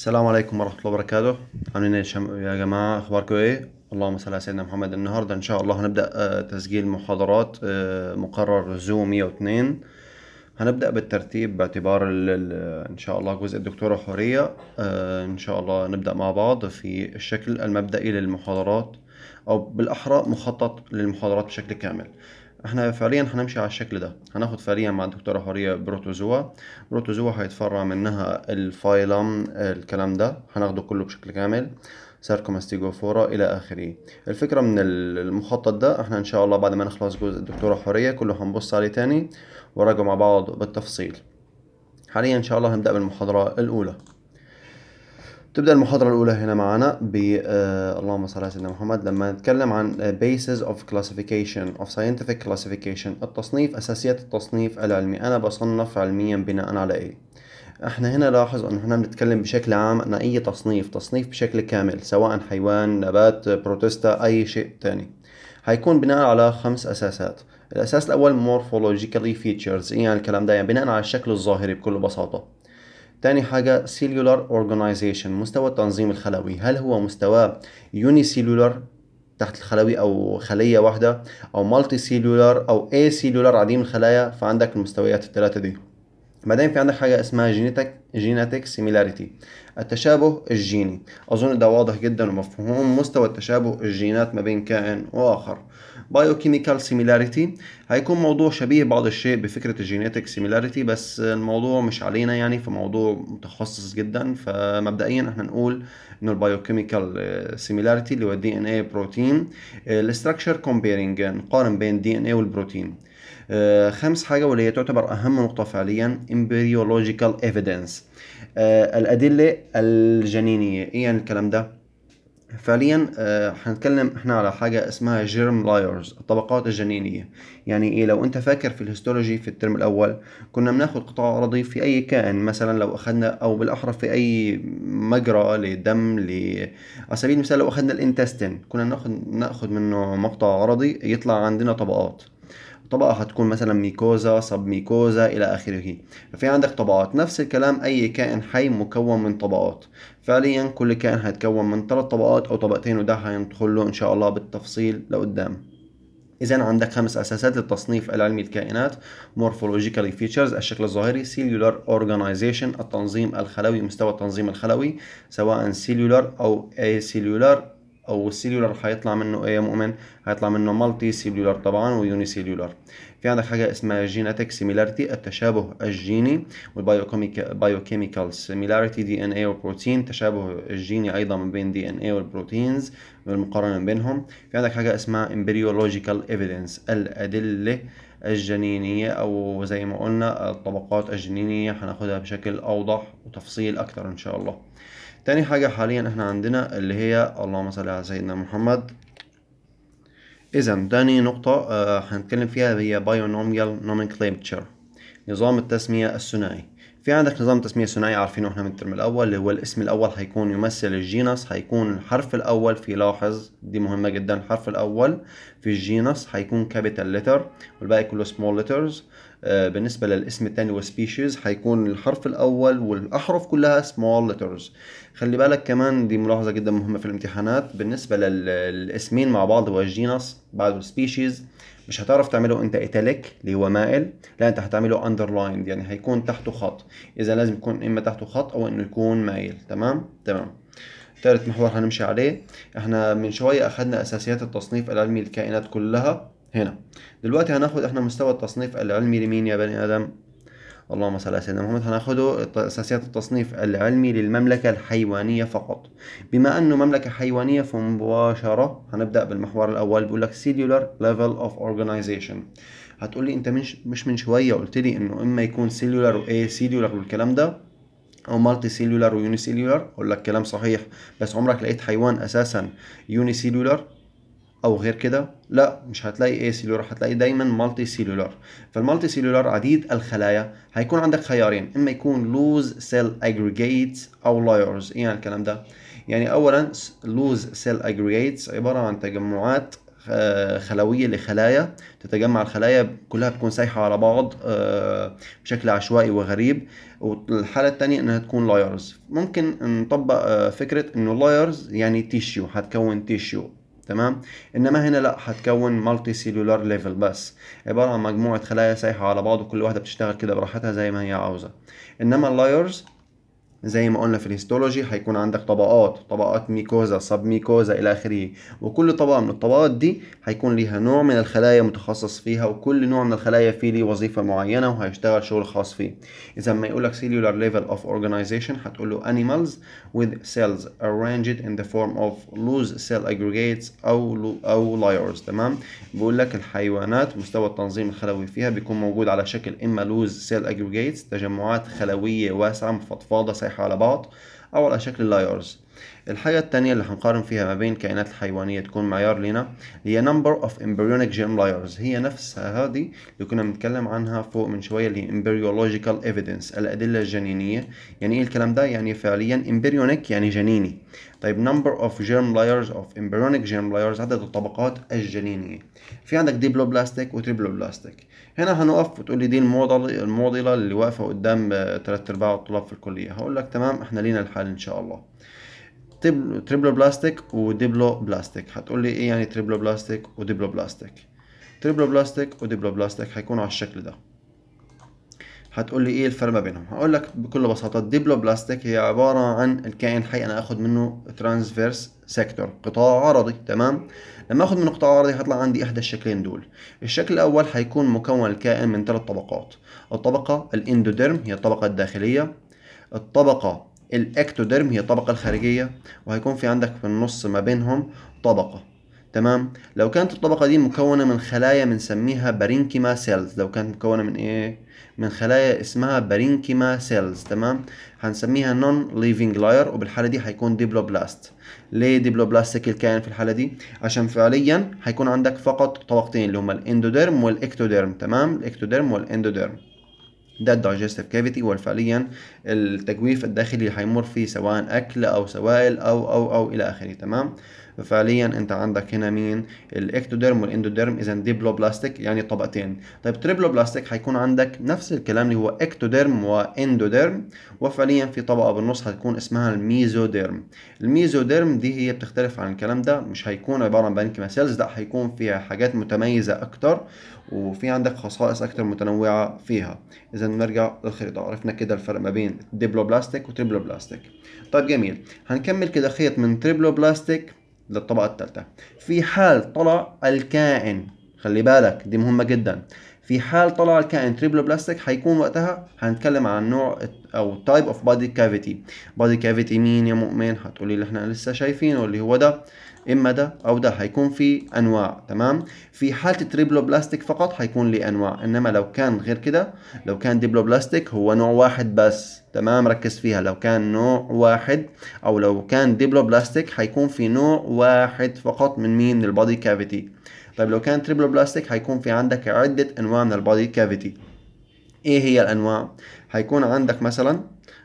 السلام عليكم ورحمة الله وبركاته عاملين ايه شم- يا جماعة اخباركم ايه اللهم صل على سيدنا محمد النهاردة ان شاء الله هنبدأ آه، تسجيل محاضرات آه، مقرر زوم 102 هنبدأ بالترتيب باعتبار ال- ال- ان شاء الله جزء الدكتورة حورية آه، ان شاء الله نبدأ مع بعض في الشكل المبدئي للمحاضرات او بالاحرى مخطط للمحاضرات بشكل كامل احنا فعليا هنمشي على الشكل ده هناخد فعليا مع الدكتورة حورية بروتوزوا بروتوزوا هيتفرع منها الفايلم الكلام ده هناخده كله بشكل كامل ساركوماستيجوفورا الى اخره الفكرة من المخطط ده احنا ان شاء الله بعد ما نخلص جزء الدكتورة حورية كله هنبص عليه تاني وراجعه مع بعض بالتفصيل حاليا ان شاء الله هنبدأ بالمحاضرة الاولى تبدأ المحاضرة الأولى هنا معنا ب آه اللهم صل على سيدنا محمد لما نتكلم عن آه، basis of classification of scientific classification التصنيف أساسيات التصنيف العلمي أنا بصنف علميا بناء على إيه احنا هنا لاحظ انه احنا بنتكلم بشكل عام عن اي تصنيف تصنيف بشكل كامل سواء حيوان نبات بروتيستا اي شيء تاني هيكون بناء على خمس اساسات الاساس الاول morphologically features ايه يعني الكلام ده يعني بناء على الشكل الظاهري بكل بساطة تاني حاجة cellular organization مستوى التنظيم الخلوي هل هو مستوى unicellular تحت الخلوي او خلية واحدة او مالتي سيلولار او اي سيلولار عديم الخلايا فعندك المستويات الثلاثة دي بعدين في عندك حاجة اسمها جينيتك جيناتيك سيميلاريتي التشابه الجيني أظن ده واضح جدا ومفهوم مستوى التشابه الجينات ما بين كائن وآخر بايوكيميكال سيميلاريتي هيكون موضوع شبيه بعض الشيء بفكرة الجينيتك سيميلاريتي بس الموضوع مش علينا يعني فموضوع متخصص جدا فمبدئيا احنا نقول انه البايوكيميكال سيميلاريتي اللي هو الدي ان اي بروتين الاستراكشر كومبيرنج نقارن بين الدي ان اي والبروتين آه، خامس حاجة واللي هي تعتبر أهم نقطة فعليا embryological evidence آه، الأدلة الجنينية إيه يعني الكلام ده؟ فعليا آه، هنتكلم احنا على حاجة اسمها جيرم لايرز الطبقات الجنينية يعني ايه لو انت فاكر في الهيستولوجي في الترم الاول كنا بناخد قطاع ارضي في اي كائن مثلا لو اخذنا او بالاحرى في اي مجرى لدم ل على سبيل المثال لو اخذنا الانتستين كنا ناخد ناخد منه مقطع عرضي يطلع عندنا طبقات طبقة هتكون مثلا ميكوزا سب ميكوزا إلى آخره ففي عندك طبقات نفس الكلام أي كائن حي مكون من طبقات فعليا كل كائن هيتكون من ثلاث طبقات أو طبقتين وده هندخل له إن شاء الله بالتفصيل لقدام إذا عندك خمس أساسات للتصنيف العلمي للكائنات morphologically features الشكل الظاهري cellular organization التنظيم الخلوي مستوى التنظيم الخلوي سواء cellular أو acellular أو السيلولار هيطلع منه إيه يا مؤمن؟ هيطلع منه مالتي سيلولار طبعا ويوني سيلولار في عندك حاجة اسمها جيناتيك سيميلاريتي التشابه الجيني والبايوكيميكال سيميلاريتي دي ان اي وبروتين تشابه الجيني ايضا ما بين دي ان اي والبروتينز والمقارنة بينهم في عندك حاجة اسمها امبريولوجيكال ايفيدنس الأدلة الجنينية أو زي ما قلنا الطبقات الجنينية هناخدها بشكل أوضح وتفصيل أكتر إن شاء الله تاني حاجة حاليا احنا عندنا اللي هي اللهم صل على سيدنا محمد إذا تاني نقطة آه، هنتكلم فيها هي binomial nomenclature نظام التسمية الثنائي في عندك نظام تسمية ثنائي عارفينه احنا من الترم الأول اللي هو الاسم الأول هيكون يمثل الجينس هيكون الحرف الأول في لاحظ دي مهمة جدا الحرف الأول في الجينس هيكون capital letter والباقي كله small letters آه، بالنسبة للاسم التاني والسبيشيز هيكون الحرف الأول والأحرف كلها small letters خلي بالك كمان دي ملاحظة جدا مهمة في الامتحانات بالنسبة لل- للاسمين مع بعض هو الجينس بعد السبيشيز مش هتعرف تعمله انت ايتاليك اللي هو مائل لا انت هتعمله اندرلايند يعني هيكون تحته خط اذا لازم يكون اما تحته خط او انه يكون مايل تمام تمام ثالث محور هنمشي عليه احنا من شوية اخذنا اساسيات التصنيف العلمي للكائنات كلها هنا دلوقتي هناخد احنا مستوى التصنيف العلمي لمين يا بني ادم اللهم صل على سيدنا محمد هناخده الت- اساسيات التصنيف العلمي للمملكة الحيوانية فقط بما انه مملكة حيوانية فمباشرة هنبدأ بالمحور الاول بيقول لك cellular level of organization هتقول لي انت مش مش من شوية قلت لي انه اما يكون cellular و a cellular والكلام ده او مالتي سيلولار ويوني سيلولار اقول لك كلام صحيح بس عمرك لقيت حيوان اساسا يوني سيلولار او غير كده لا مش هتلاقي ايه سيلولار هتلاقي دايما مالتي سيلولار فالمالتي سيلولار عديد الخلايا هيكون عندك خيارين اما يكون لوز سيل اجريجيتس او لايرز ايه يعني الكلام ده يعني اولا لوز سيل اجريجيتس عباره عن تجمعات آه، خلوية لخلايا تتجمع الخلايا كلها بتكون سايحة على بعض آه، بشكل عشوائي وغريب والحالة التانية انها تكون لايرز ممكن نطبق آه، فكرة انه لايرز يعني تيشيو هتكون تيشيو تمام انما هنا لا هتكون مالتي سيلولار ليفل بس عباره عن مجموعه خلايا سايحه على بعض وكل واحده بتشتغل كده براحتها زي ما هي عاوزه انما اللايرز زي ما قلنا في الهيستولوجي هيكون عندك طبقات طبقات ميكوزا سب ميكوزا الى اخره وكل طبقه من الطبقات دي هيكون ليها نوع من الخلايا متخصص فيها وكل نوع من الخلايا فيه ليه وظيفه معينه وهيشتغل شغل خاص فيه اذا ما يقول لك cellular level of organization هتقول له animals with cells arranged in the form of loose cell aggregates او او layers تمام بيقول لك الحيوانات مستوى التنظيم الخلوي فيها بيكون موجود على شكل اما loose cell aggregates تجمعات خلويه واسعه مفضفضه سايحه على بعض او على شكل لايرز الحاجة التانية اللي هنقارن فيها ما بين الكائنات الحيوانية تكون معيار لنا هي number of embryonic germ layers هي نفسها هذه اللي كنا بنتكلم عنها فوق من شوية اللي هي embryological evidence الأدلة الجنينية يعني ايه الكلام ده يعني فعليا embryonic يعني جنيني طيب number of germ layers of embryonic germ layers عدد الطبقات الجنينية في عندك ديبلوبلاستيك وتريبلوبلاستيك هنا هنقف وتقول لي دي المعضلة المعضلة اللي واقفة قدام ثلاث ارباع الطلاب في الكلية هقول لك تمام احنا لينا الحل ان شاء الله تريبلو بلاستيك وديبلو بلاستيك هتقول لي ايه يعني تريبلو بلاستيك وديبلو بلاستيك تريبلو بلاستيك وديبلو بلاستيك هيكون على الشكل ده هتقول لي ايه الفرق ما بينهم هقول لك بكل بساطه الديبلو بلاستيك هي عباره عن الكائن الحي انا اخد منه ترانسفيرس سيكتور قطاع عرضي تمام لما اخد منه قطاع عرضي هيطلع عندي احدى الشكلين دول الشكل الاول هيكون مكون الكائن من ثلاث طبقات الطبقه الاندوديرم هي الطبقه الداخليه الطبقه الاكتوديرم هي الطبقة الخارجية وهيكون في عندك في النص ما بينهم طبقة تمام لو كانت الطبقة دي مكونة من خلايا بنسميها بارينكيما سيلز لو كانت مكونة من ايه من خلايا اسمها بارينكيما سيلز تمام هنسميها نون ليفينج لاير وبالحالة دي هيكون ديبلوبلاست ليه ديبلوبلاستيك الكائن في الحالة دي عشان فعليا هيكون عندك فقط طبقتين اللي هما الاندوديرم والاكتوديرم تمام الاكتوديرم والاندوديرم ده الدايجستيف كافيتي هو فعليا التجويف الداخلي اللي هيمر فيه سواء اكل او سوائل او او او الى اخره تمام ففعليا انت عندك هنا مين الاكتوديرم والاندوديرم اذا ديبلوبلاستيك يعني طبقتين طيب تريبلوبلاستيك هيكون عندك نفس الكلام اللي هو اكتوديرم واندوديرم وفعليا في طبقه بالنص هتكون اسمها الميزوديرم الميزوديرم دي هي بتختلف عن الكلام ده مش هيكون عباره عن بانكيما سيلز لا هيكون فيها حاجات متميزه اكتر وفي عندك خصائص اكتر متنوعه فيها اذا نرجع للخريطه عرفنا كده الفرق ما بين ديبلوبلاستيك وتريبلوبلاستيك طيب جميل هنكمل كده خيط من تريبلوبلاستيك للطبقة الثالثة في حال طلع الكائن خلي بالك دي مهمة جدا في حال طلع الكائن تريبلوبلاستيك هيكون وقتها هنتكلم عن نوع او تايب اوف بادي كافيتي بادي كافيتي مين يا مؤمن هتقولي اللي احنا لسه شايفينه اللي هو ده اما ده او ده هيكون في انواع تمام في حاله التريبلوبلاستيك فقط هيكون لي انواع انما لو كان غير كده لو كان ديبلوبلاستيك هو نوع واحد بس تمام ركز فيها لو كان نوع واحد او لو كان ديبلوبلاستيك هيكون في نوع واحد فقط من مين من البادي كافيتي طيب لو كان تريبلوبلاستيك هيكون في عندك عده انواع من البادي كافيتي ايه هي الانواع هيكون عندك مثلا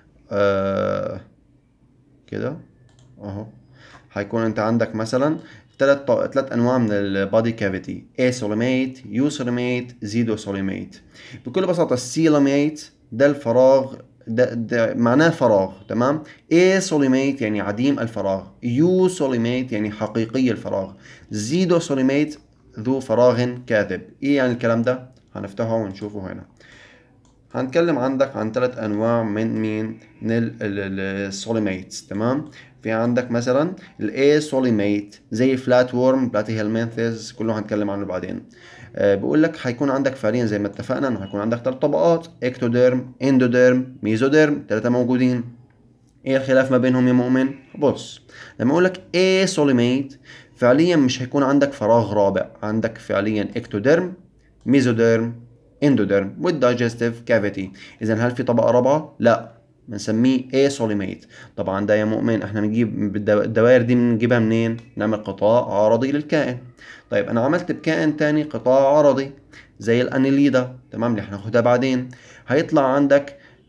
آه كده اهو هيكون انت عندك مثلا ثلاث ثلاث انواع من البادي كافيتي اي سوليميت يو سوليميت زيدو سوليميت بكل بساطه السيلوميت ده الفراغ ده, ده معناه فراغ تمام اي سوليميت يعني عديم الفراغ يو سوليميت يعني حقيقي الفراغ زيدو سوليميت ذو فراغ كاذب ايه يعني الكلام ده هنفتحه ونشوفه هنا هنتكلم عندك عن ثلاث انواع من مين من السوليميتس تمام في عندك مثلا الاي سوليميت زي فلات وورم بلاتي هيلمنثز كله هنتكلم عنه بعدين أه بقول لك هيكون عندك فعليا زي ما اتفقنا انه هيكون عندك ثلاث طبقات اكتوديرم اندوديرم ميزوديرم ثلاثه موجودين ايه الخلاف ما بينهم يا مؤمن بص لما اقول لك اي سوليميت فعليا مش هيكون عندك فراغ رابع عندك فعليا اكتوديرم ميزوديرم اندوديرم والدايجستيف كافيتي اذا هل في طبقه رابعه لا بنسميه اي سوليميت طبعا ده يا مؤمن احنا بنجيب الدوائر دي بنجيبها منين نعمل قطاع عرضي للكائن طيب انا عملت بكائن تاني قطاع عرضي زي الانيليدا تمام اللي احنا هناخدها بعدين هيطلع عندك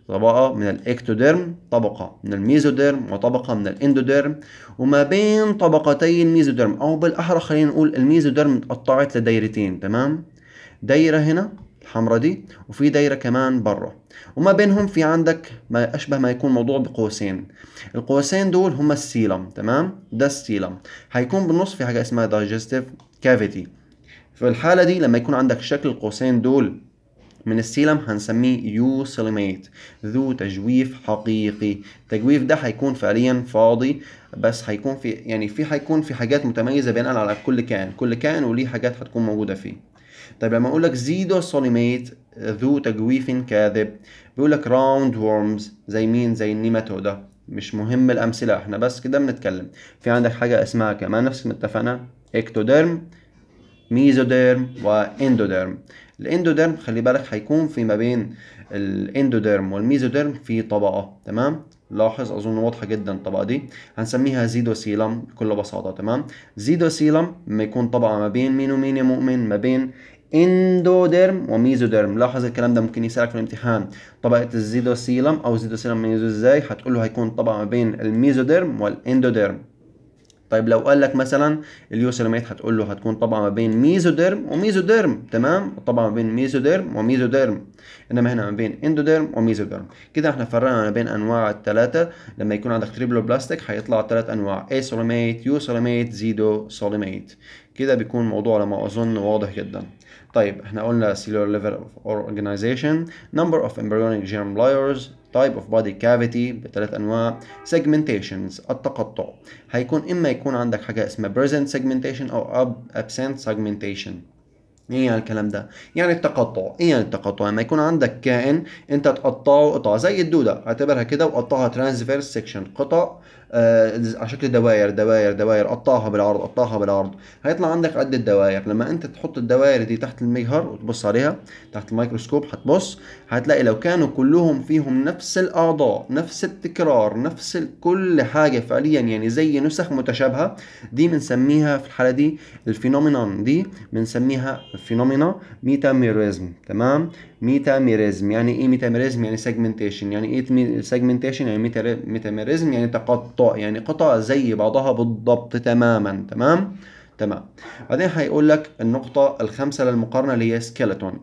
طبقة من الاكتوديرم طبقة من الميزوديرم وطبقة من الاندوديرم وما بين طبقتي الميزوديرم او بالاحرى خلينا نقول الميزوديرم اتقطعت لدايرتين تمام دايرة هنا الحمراء دي وفي دايرة كمان برا وما بينهم في عندك ما أشبه ما يكون موضوع بقوسين القوسين دول هما السيلم تمام ده السيلم هيكون بالنص في حاجة اسمها digestive cavity في الحالة دي لما يكون عندك شكل القوسين دول من السيلم هنسميه يوسيليميت ذو تجويف حقيقي التجويف ده هيكون فعليا فاضي بس هيكون في يعني في هيكون في حاجات متميزة بينقل على كل كائن كل كائن وليه حاجات هتكون موجودة فيه طيب لما اقول لك زيدو سوليميت ذو تجويف كاذب بيقول لك راوند وورمز زي مين زي النيماتودا مش مهم الامثله احنا بس كده بنتكلم في عندك حاجه اسمها كمان نفس ما اتفقنا اكتوديرم ميزوديرم واندوديرم الاندوديرم خلي بالك هيكون في ما بين الاندوديرم والميزوديرم في طبقه تمام لاحظ اظن واضحه جدا الطبقه دي هنسميها زيدوسيلم بكل بساطه تمام زيدوسيلم لما يكون طبقه ما بين مين ومين يا مؤمن ما بين اندوديرم وميزوديرم لاحظ الكلام ده ممكن يسالك في الامتحان طبقه الزيدوسيلم او زيدوسيلم ميزو ازاي هتقول له هيكون طبقه ما بين الميزوديرم والاندوديرم طيب لو قال لك مثلا اليوسيلميت هتقول له هتكون طبعا ما بين ميزوديرم وميزوديرم تمام طبعا ما بين ميزوديرم وميزوديرم انما هنا ما بين اندوديرم وميزوديرم كده احنا فرقنا ما بين انواع الثلاثه لما يكون عندك تريبلو بلاستيك هيطلع ثلاث انواع ايسوليميت يوسيلميت زيدو سوليميت كده بيكون الموضوع على ما اظن واضح جدا طيب احنا قلنا cellular level of organization number of embryonic germ layers type of body cavity بثلاث انواع segmentations التقطع هيكون اما يكون عندك حاجه اسمها present segmentation او absent segmentation ايه يعني الكلام ده؟ يعني التقطع، ايه يعني التقطع؟ لما يكون عندك كائن انت تقطعه قطع زي الدوده، اعتبرها كده وقطعها ترانسفيرس سيكشن، قطع آه على شكل دوائر دوائر دوائر قطعها بالعرض قطعها بالعرض، هيطلع عندك عده دوائر، لما انت تحط الدوائر دي تحت المجهر وتبص عليها تحت الميكروسكوب هتبص هتلاقي لو كانوا كلهم فيهم نفس الاعضاء، نفس التكرار، نفس كل حاجه فعليا يعني زي نسخ متشابهه، دي بنسميها في الحاله دي الفينومينون دي بنسميها فينومينا ميتاميريزم تمام ميتاميريزم يعني ايه ميتاميريزم يعني سيجمنتيشن يعني ايه سيجمنتيشن يعني ميتاميريزم يعني تقطع يعني قطع زي بعضها بالضبط تماما تمام تمام بعدين هيقول لك النقطة الخامسة للمقارنة اللي هي سكيلتون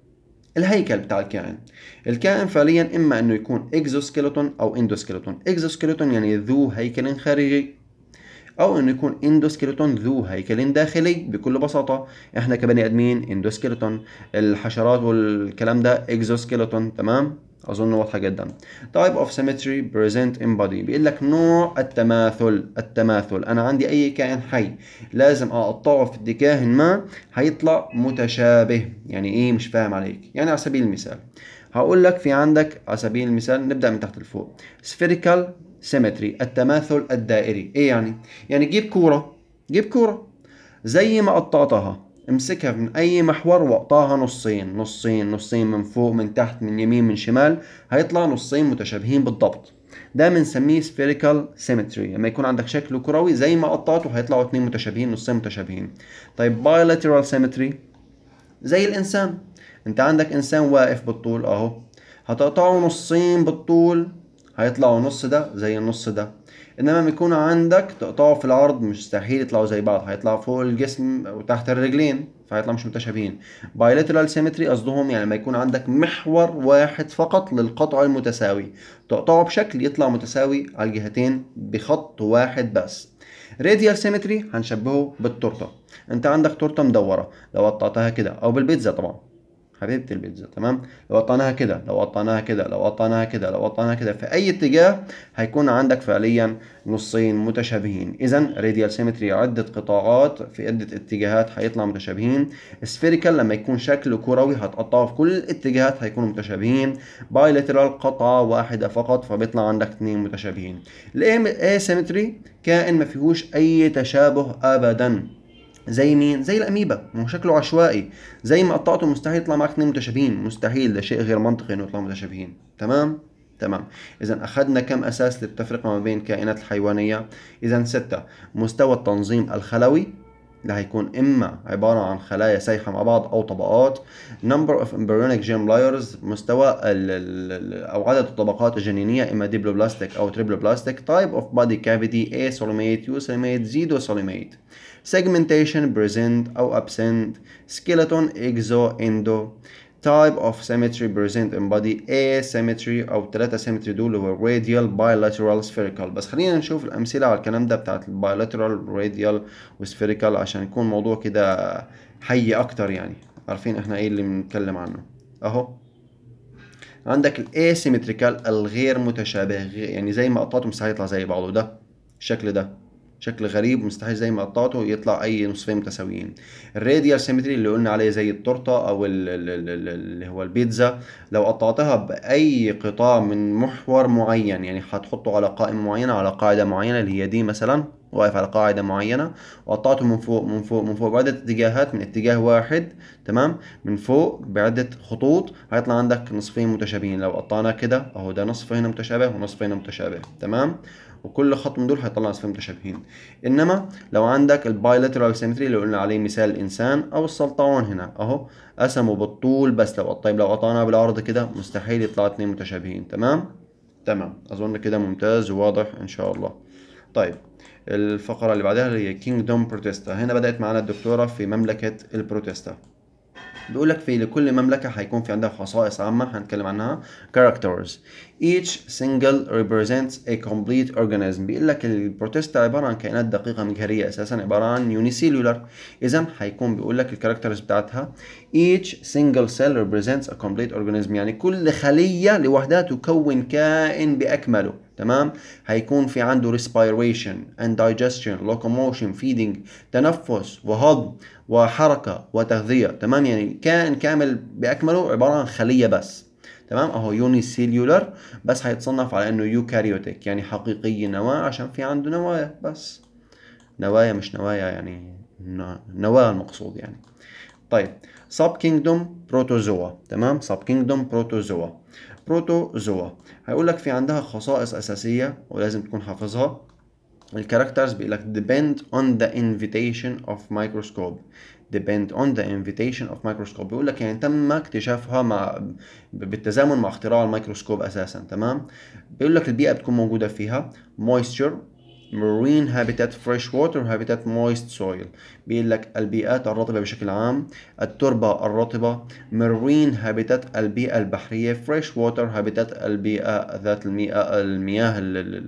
الهيكل بتاع الكائن الكائن فعليا اما انه يكون اكزوسكيلتون او اندوسكيلتون اكزوسكيلتون يعني ذو هيكل خارجي او انه يكون اندوسكيلتون ذو هيكل داخلي بكل بساطه احنا كبني ادمين اندوسكيلتون الحشرات والكلام ده اكزوسكيلتون تمام اظن واضحه جدا type of symmetry present in body بيقول لك نوع التماثل التماثل انا عندي اي كائن حي لازم اقطعه في اتجاه ما هيطلع متشابه يعني ايه مش فاهم عليك يعني على سبيل المثال هقول لك في عندك على سبيل المثال نبدا من تحت لفوق spherical سيمتري التماثل الدائري ايه يعني يعني جيب كوره جيب كوره زي ما قطعتها امسكها من اي محور واقطعها نصين نصين نصين من فوق من تحت من يمين من شمال هيطلع نصين متشابهين بالضبط ده بنسميه spherical symmetry لما يكون عندك شكل كروي زي ما قطعته هيطلعوا اتنين متشابهين نصين متشابهين طيب bilateral symmetry زي الانسان انت عندك انسان واقف بالطول اهو هتقطعه نصين بالطول هيطلعوا نص ده زي النص ده انما لما يكون عندك تقطعه في العرض مستحيل يطلعوا زي بعض هيطلعوا فوق الجسم وتحت الرجلين فهيطلع مش متشابهين بايلاترال سيمتري قصدهم يعني لما يكون عندك محور واحد فقط للقطع المتساوي تقطعه بشكل يطلع متساوي على الجهتين بخط واحد بس راديال سيمتري هنشبهه بالتورته انت عندك تورته مدوره لو قطعتها كده او بالبيتزا طبعا حبيبه البيتزا تمام لو قطعناها كده لو قطعناها كده لو قطعناها كده لو قطعناها كده في اي اتجاه هيكون عندك فعليا نصين متشابهين اذا راديال سيمتري عده قطاعات في عده اتجاهات هيطلع متشابهين سفيريكال لما يكون شكل كروي هتقطعه في كل الاتجاهات هيكونوا متشابهين بايلاترال قطعه واحده فقط فبيطلع عندك اثنين متشابهين الاسيمتري كائن ما فيهوش اي تشابه ابدا زي مين؟ زي الاميبا ما هو شكله عشوائي زي ما قطعته مستحيل يطلع معاك اثنين متشابهين مستحيل ده شيء غير منطقي انه يطلعوا متشابهين تمام؟ تمام اذا اخذنا كم اساس للتفرقه ما بين الكائنات الحيوانيه اذا سته مستوى التنظيم الخلوي ده هيكون إما عبارة عن خلايا سايحة مع بعض أو طبقات number of embryonic germ layers مستوى ال ال أو عدد الطبقات الجنينية إما ديبلوبلاستيك أو تريبلوبلاستيك type of body cavity A solimate U solimate زيدو solimate segmentation present أو absent skeleton exo endo type of symmetry present in body asymmetry او ثلاثة symmetry دول هو radial bilateral spherical بس خلينا نشوف الامثله على الكلام ده بتاعت bilateral radial وسpherical عشان يكون الموضوع كده حي اكتر يعني عارفين احنا ايه اللي بنتكلم عنه اهو عندك الاسيمتريكال الغير متشابه يعني زي ما قطعته مستحيل يطلع زي بعضه ده الشكل ده شكل غريب مستحيل زي ما قطعته يطلع اي نصفين متساويين الراديال سيمتري اللي قلنا عليه زي التورته او اللي هو البيتزا لو قطعتها باي قطاع من محور معين يعني هتحطه على قائمه معينه على قاعده معينه اللي هي دي مثلا واقف على قاعده معينه وقطعته من فوق من فوق من فوق بعده اتجاهات من اتجاه واحد تمام من فوق بعده خطوط هيطلع عندك نصفين متشابهين لو قطعناه كده اهو ده نصف هنا متشابه ونصف هنا متشابه تمام وكل خط من دول هيطلع نصفين متشابهين انما لو عندك البايلاترال سيمتري اللي قلنا عليه مثال الانسان او السلطعون هنا اهو قسموا بالطول بس لو طيب لو قطعناها بالعرض كده مستحيل يطلع اتنين متشابهين تمام تمام اظن كده ممتاز وواضح ان شاء الله طيب الفقرة اللي بعدها اللي هي كينجدوم بروتيستا هنا بدأت معانا الدكتورة في مملكة البروتيستا بيقول لك في لكل مملكة هيكون في عندها خصائص عامة هنتكلم عنها characters each single represents a complete organism بيقول لك البروتيستا عبارة عن كائنات دقيقة مجهرية أساسا عبارة عن يونيسيلولار إذا هيكون بيقول لك الكاركترز بتاعتها each single cell represents a complete organism يعني كل خلية لوحدها تكون كائن بأكمله تمام هيكون في عنده respiration and digestion locomotion feeding تنفس وهضم وحركة وتغذية تمام يعني كائن كامل بأكمله عبارة عن خلية بس تمام اهو يوني سيلولر بس هيتصنف على انه يوكاريوتيك يعني حقيقي نواة عشان في عنده نوايا بس نوايا مش نوايا يعني نواة المقصود يعني طيب سب كينجدوم بروتوزوا تمام سب كينجدوم بروتوزوا بروتوزوا هيقول لك في عندها خصائص اساسيه ولازم تكون حافظها الكاركترز بيقول لك depend on the invitation of microscope depend on the invitation of microscope بيقول لك يعني تم اكتشافها مع بالتزامن مع اختراع الميكروسكوب اساسا تمام بيقول لك البيئه بتكون موجوده فيها moisture marine habitat fresh water habitat moist soil بيقول لك البيئات الرطبة بشكل عام التربة الرطبة marine habitat البيئة البحرية fresh water habitat البيئة ذات المياه المياه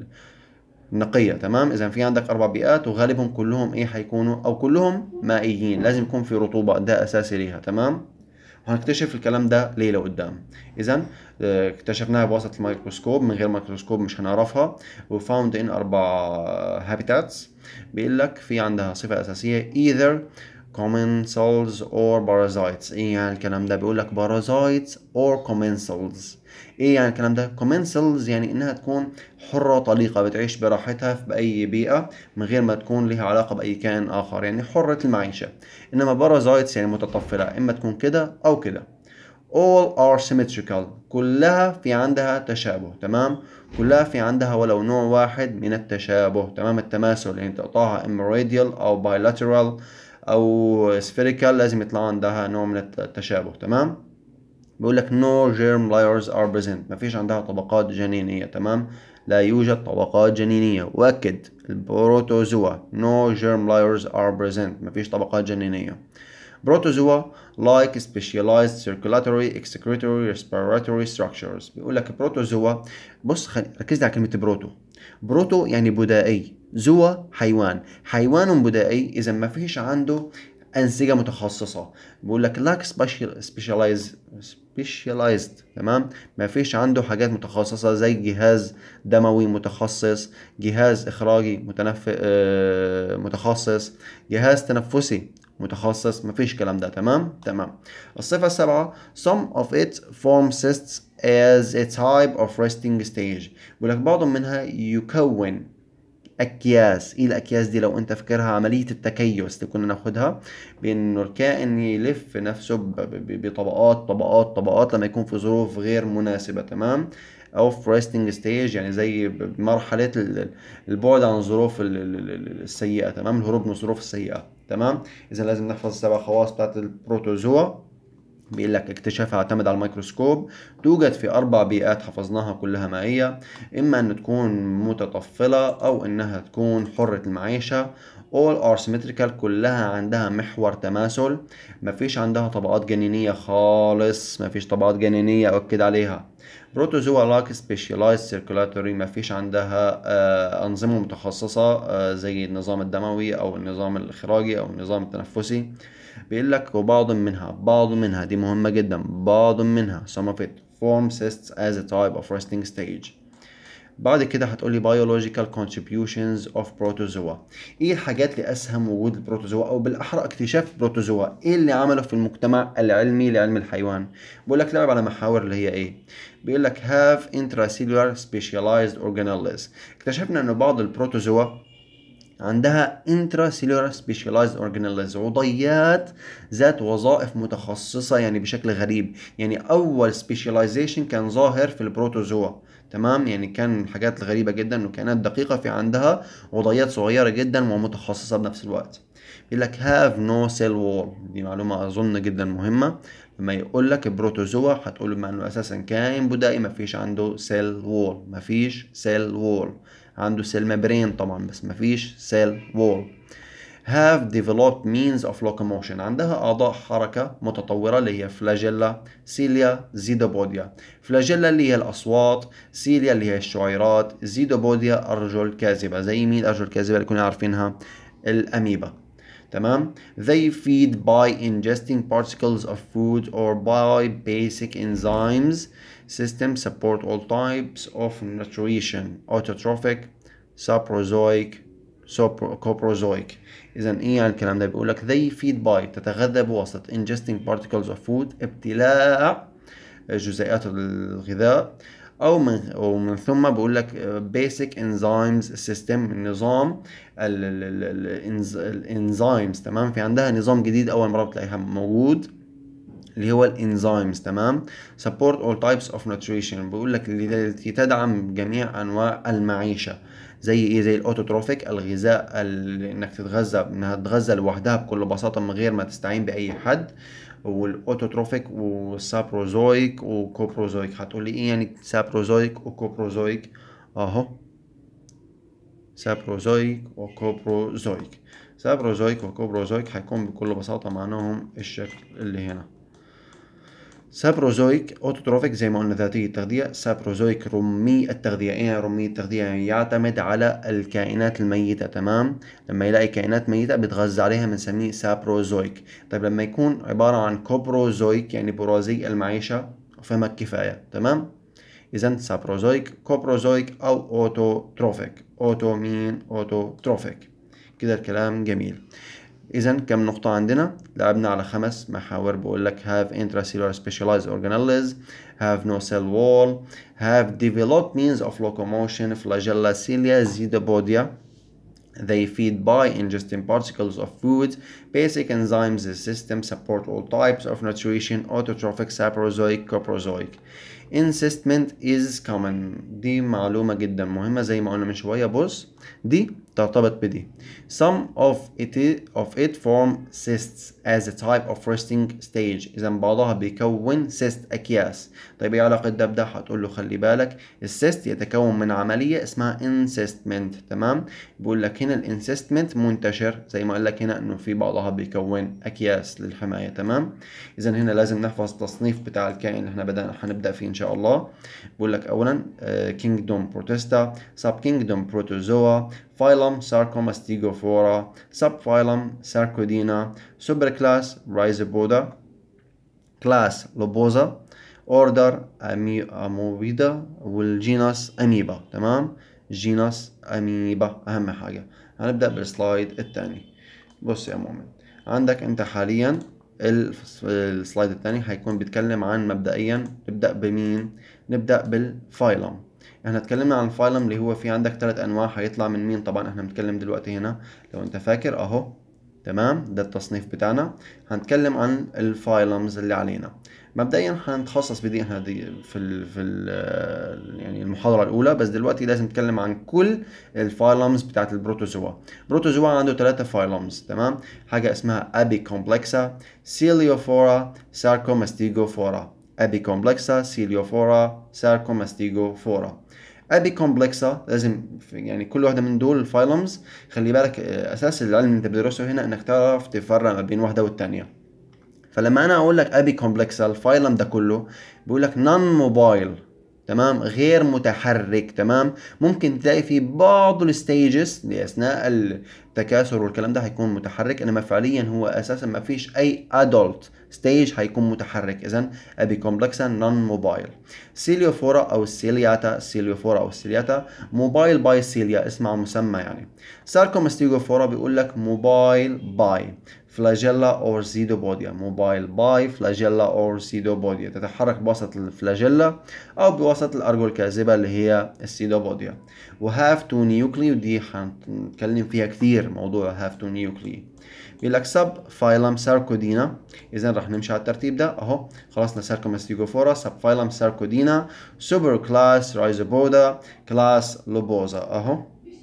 النقية تمام إذا في عندك أربع بيئات وغالبهم كلهم إيه حيكونوا أو كلهم مائيين لازم يكون في رطوبة ده أساسي ليها تمام وهنكتشف الكلام ده ليلة قدام إذا اكتشفناها بواسطة الميكروسكوب من غير ميكروسكوب مش هنعرفها وفاوند إن أربع هابيتاتس بيقول لك في عندها صفة أساسية either commensals or parasites ايه يعني الكلام ده بيقول لك parasites or commensals ايه يعني الكلام ده commensals يعني انها تكون حرة طليقة بتعيش براحتها في بأي بيئة من غير ما تكون لها علاقة بأي كائن آخر يعني حرة المعيشة إنما parasites يعني متطفلة إما تكون كده أو كده all are symmetrical كلها في عندها تشابه تمام كلها في عندها ولو نوع واحد من التشابه تمام التماثل يعني تقطعها اما radial أو bilateral او سفيريكال لازم يطلع عندها نوع من التشابه تمام بيقول لك no germ layers are present ما فيش عندها طبقات جنينية تمام لا يوجد طبقات جنينية وأكد البروتوزوا no germ layers are present ما فيش طبقات جنينية بروتوزوا like specialized circulatory excretory respiratory structures بيقول لك البروتوزوا بص خلي ركز على كلمة بروتو بروتو يعني بدائي زوا حيوان حيوان بدائي اذا ما فيش عنده انسجه متخصصه بيقول لك لاك سبيشالايز سبيشالايزد تمام ما فيش عنده حاجات متخصصه زي جهاز دموي متخصص جهاز اخراجي متنف... آه، متخصص جهاز تنفسي متخصص مفيش كلام ده تمام تمام الصفة السابعة some of it form cysts as a type of resting stage بيقول لك بعض منها يكون اكياس ايه الاكياس دي لو انت فاكرها عمليه التكيس اللي كنا ناخدها بانه الكائن يلف نفسه بطبقات طبقات طبقات لما يكون في ظروف غير مناسبه تمام او في ريستنج ستيج يعني زي مرحله البعد عن الظروف السيئه تمام الهروب من الظروف السيئه تمام اذا لازم نحفظ السبع خواص بتاعت البروتوزوا بيقول لك اكتشافها اعتمد على الميكروسكوب توجد في أربع بيئات حفظناها كلها مائية إما أن تكون متطفلة أو أنها تكون حرة المعيشة all are symmetrical كلها عندها محور تماثل مفيش عندها طبقات جنينية خالص مفيش طبقات جنينية أؤكد عليها بروتوزوا لاك سبيشاليزد سيركولاتوري ما فيش عندها آه، أنظمة متخصصة آه، زي النظام الدموي أو النظام الإخراجي أو النظام التنفسي بيقول لك وبعض منها بعض منها دي مهمة جدا بعض منها some of it form cysts as a type of resting stage بعد كده هتقولي biological contributions of protozoa ايه الحاجات اللي اسهم وجود البروتوزوا او بالاحرى اكتشاف البروتوزوا ايه اللي عمله في المجتمع العلمي لعلم الحيوان بقول لك لعب على محاور اللي هي ايه بيقول لك have intracellular specialized organelles اكتشفنا ان بعض البروتوزوا عندها intracellular specialized organelles عضيات ذات وظائف متخصصة يعني بشكل غريب يعني أول specialization كان ظاهر في البروتوزوا تمام يعني كان الحاجات الغريبة جدا وكانت دقيقة في عندها وضعيات صغيرة جدا ومتخصصة بنفس الوقت يقول لك have no cell wall دي معلومة أظن جدا مهمة لما يقول لك البروتوزوا هتقول بما انه اساسا كائن بدائي مفيش عنده سيل وول مفيش سيل وول عنده سيل مبرين طبعا بس مفيش سيل وول have developed means of locomotion عندها أعضاء حركة متطورة اللي هي فلاجيلا سيليا زيدوبوديا فلاجيلا اللي هي الأصوات سيليا اللي هي الشعيرات زيدوبوديا أرجل كاذبة زي مين الأرجل الكاذبة اللي كنا عارفينها الأميبا تمام they feed by ingesting particles of food or by basic enzymes system support all types of nutrition autotrophic saprozoic coprozoic اذا ايه يعني الكلام ده بيقول لك they feed by تتغذى بواسطه ingesting particles of food ابتلاع جزيئات الغذاء او من ومن ثم بقول لك basic enzymes system نظام الانزيمز تمام في عندها نظام جديد اول مره بتلاقيها موجود اللي هو الانزيمز تمام support all types of nutrition بقول لك التي تدعم جميع انواع المعيشه زي ايه زي الاوتوتروفيك الغذاء انك تتغذى انها تتغذى لوحدها بكل بساطه من غير ما تستعين باي حد والاوتوتروفيك والسابروزويك وكوبروزويك هتقول لي ايه يعني سابروزويك وكوبروزويك اهو سابروزويك وكوبروزويك سابروزويك وكوبروزويك هيكون بكل بساطة معناهم الشكل اللي هنا سابروزويك اوتوتروفيك زي ما قلنا ذاتية التغذية سابروزويك رمي التغذية ايه رمي التغذية يعني يعتمد على الكائنات الميتة تمام لما يلاقي كائنات ميتة بيتغذى عليها بنسميه سابروزويك طيب لما يكون عبارة عن كوبروزويك يعني برازي المعيشة فهمك كفاية تمام اذا سابروزويك كوبروزويك او اوتوتروفيك اوتو مين اوتوتروفيك كده الكلام جميل اذا كم نقطة عندنا لعبنا على خمس محاور بقول لك have intracellular specialized organelles have no cell wall have developed means of locomotion flagella cilia zidopodia they feed by ingesting particles of food basic enzymes the system support all types of nutrition autotrophic saprozoic coprozoic incestment is common دي معلومة جدا مهمة زي ما قلنا من شوية بص دي ترتبط بدي some of it of it form cysts as a type of resting stage إذا بعضها بيكون cyst أكياس طيب إيه علاقة ده بده هتقول له خلي بالك السيست يتكون من عملية اسمها انسيستمنت تمام بيقول لك هنا الانسيستمنت منتشر زي ما قال لك هنا إنه في بعضها بيكون أكياس للحماية تمام إذا هنا لازم نحفظ التصنيف بتاع الكائن اللي احنا بدأنا هنبدأ فيه إن شاء الله بيقول لك أولا كينجدوم بروتيستا سب كينجدوم بروتوزوا phylum Sarcomastigophora, subphylum Sarcodina, superclass Rhizopoda, class Lobosa, order Amoebida والجينس أميبا تمام جينس أميبا أهم حاجة هنبدأ بالسلايد الثاني بص يا مؤمن عندك أنت حاليا السلايد الثاني هيكون بيتكلم عن مبدئيا نبدأ بمين نبدأ بالفايلم احنا اتكلمنا عن الفايلم اللي هو في عندك ثلاث انواع هيطلع من مين طبعا احنا بنتكلم دلوقتي هنا لو انت فاكر اهو تمام ده التصنيف بتاعنا هنتكلم عن الفايلمز اللي علينا مبدئيا هنتخصص بدي احنا دي في ال في ال يعني المحاضره الاولى بس دلوقتي لازم نتكلم عن كل الفايلمز بتاعت البروتوزوا البروتوزوا عنده ثلاثه فايلمز تمام حاجه اسمها ابي كومبلكسا سيليوفورا ساركوماستيجوفورا ابي كومبلكسا سيليوفورا ساركوماستيجوفورا ابي كومبلكسا لازم يعني كل واحده من دول الفايلمز خلي بالك اساس العلم اللي انت بتدرسه هنا انك تعرف تفرق ما بين واحده والثانيه فلما انا اقول لك ابي كومبلكس الفايلم ده كله بيقول لك نون موبايل تمام غير متحرك تمام ممكن تلاقي في بعض الستيجز اثناء التكاثر والكلام ده هيكون متحرك انما فعليا هو اساسا ما فيش اي ادلت ستيج هيكون متحرك اذا ابي كومبلكسا نون موبايل سيليوفورا او السيلياتا سيليوفورا او السيلياتا موبايل باي سيليا اسمها مسمى يعني ساركومستيجوفورا بيقول لك موبايل باي فلاجيلا اور زيدوبوديا موبايل باي فلاجيلا اور زيدوبوديا تتحرك بوسط الفلاجيلا او بوسط الارجل الكاذبه اللي هي السيدوبوديا وهاف تو نيوكلي ودي هنتكلم فيها كثير موضوع هاف تو نيوكلي بيقول لك سب فايلم ساركودينا اذا رح نمشي على الترتيب ده اهو خلصنا ساركومستيجوفورا سب فايلم ساركودينا سوبر كلاس رايزوبودا كلاس لوبوزا اهو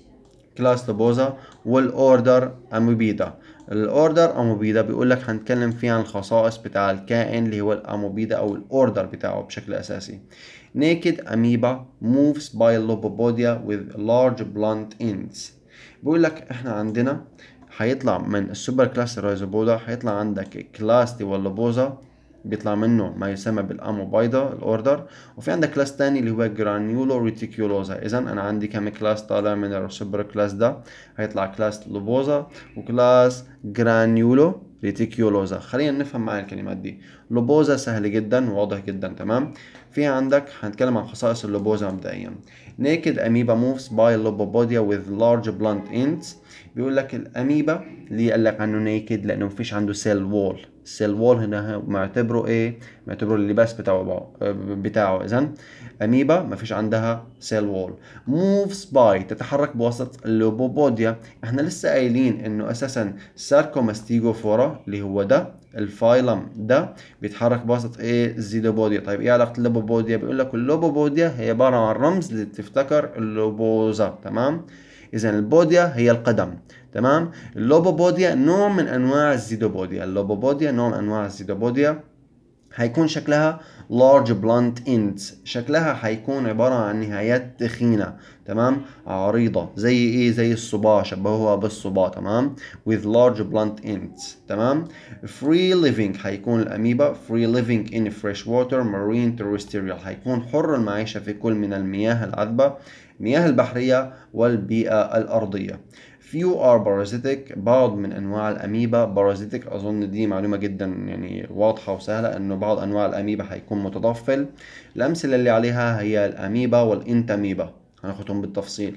كلاس لوبوزا والاوردر اموبيدا الاوردر اموبيدا بيقول لك هنتكلم فيه عن الخصائص بتاع الكائن اللي هو الاموبيدا او الاوردر بتاعه بشكل اساسي naked amoeba moves by lobopodia with large blunt ends بيقول لك احنا عندنا هيطلع من السوبر كلاس الرايزوبودا هيطلع عندك كلاس دي واللوبوزا بيطلع منه ما يسمى بالاموبايدا الاوردر وفي عندك كلاس تاني اللي هو جرانيولو ريتيكيولوزا اذا انا عندي كم كلاس طالع من السوبر كلاس ده هيطلع كلاس لوبوزا وكلاس جرانيولو ريتيكيولوزا خلينا نفهم معايا الكلمات دي لوبوزا سهل جدا وواضح جدا تمام في عندك هنتكلم عن خصائص اللوبوزا مبدئيا naked amoeba moves by lobopodia with large blunt ends بيقول لك الاميبا اللي قال لك عنه نيكد لانه مفيش عنده سيل وول السيل وول هنا معتبره ايه معتبره اللباس بتاعه بتاعه اذا اميبا مفيش عندها سيل وول موفز باي تتحرك بوسط اللوبوبوديا احنا لسه قايلين انه اساسا ساركوماستيجوفورا اللي هو ده الفايلم ده بيتحرك بوسط ايه الزيدوبوديا طيب ايه علاقه اللوبوبوديا بيقول لك اللوبوبوديا هي عباره عن رمز اللي تفتكر اللوبوزا تمام اذا البوديا هي القدم تمام اللوبوبوديا نوع من انواع الزيدوبوديا اللوبوبوديا نوع من انواع الزيدوبوديا هيكون شكلها large blunt ends شكلها هيكون عبارة عن نهايات تخينة تمام عريضة زي ايه زي الصباع شبهوها بالصباع تمام with large blunt ends تمام free living هيكون الأميبا free living in fresh water marine terrestrial هيكون حر المعيشة في كل من المياه العذبة المياه البحرية والبيئة الأرضية few are parasitic بعض من انواع الاميبا parasitic اظن دي معلومه جدا يعني واضحه وسهله انه بعض انواع الاميبا هيكون متطفل الامثله اللي عليها هي الاميبا والانتاميبا هناخدهم بالتفصيل